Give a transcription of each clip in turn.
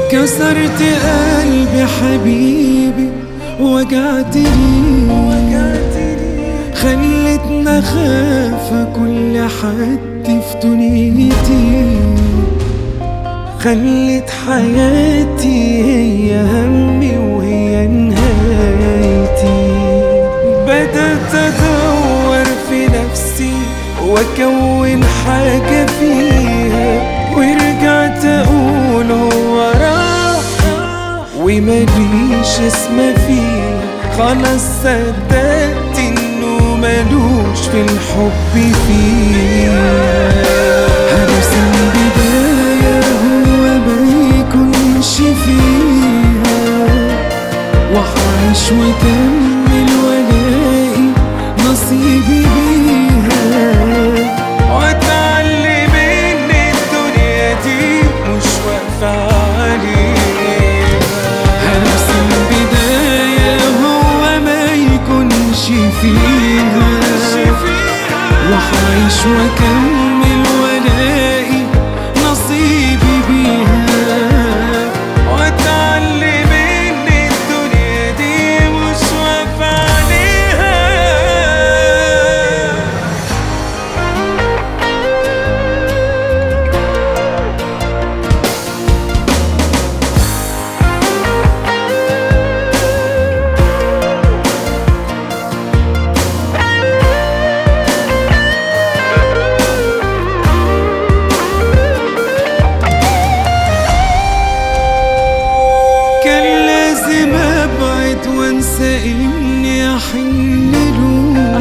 كسرت قلبي حبيبي وجعتني خلتنا خاف كل حد في دنيتي خلت حياتي هي همي وهي نهايتي بدأت أدور في نفسي وأكون حاجة فيها ورجعت أقول هو راح ومليش اسم فيها خلاص صدقت إنه ملوش في الحب فيها هرسم بداية هو ما يكونش فيها وحعيش وكمل والاقي نصيبي بيها واتعلم ان الدنيا دي مش واقفة عليها هرسم بداية هو ما يكونش فيها وحعيش واكمل والاقي نصيبي بيها واتعلم ان الدنيا دي مش واقفة عليها كان لازم ابعد وانسى اني احن له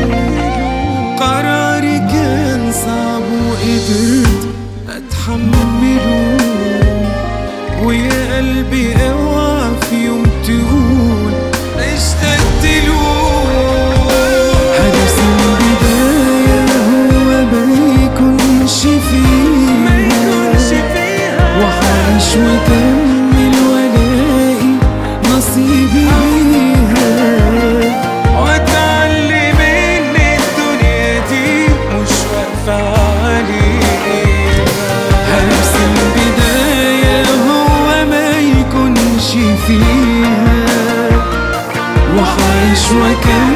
قراري كان صعب وقدرت اتحمله ويا قلبي اوعى في يوم تقول اشتقت له هرسم بداية هو ما يكونش فيها وحعيش وكمل والاقي نصيبي بيها واتعلم ان الدنيا دي مش واقفة عليها هرسم بداية هو ما يكونش فيها وحعيش وكمل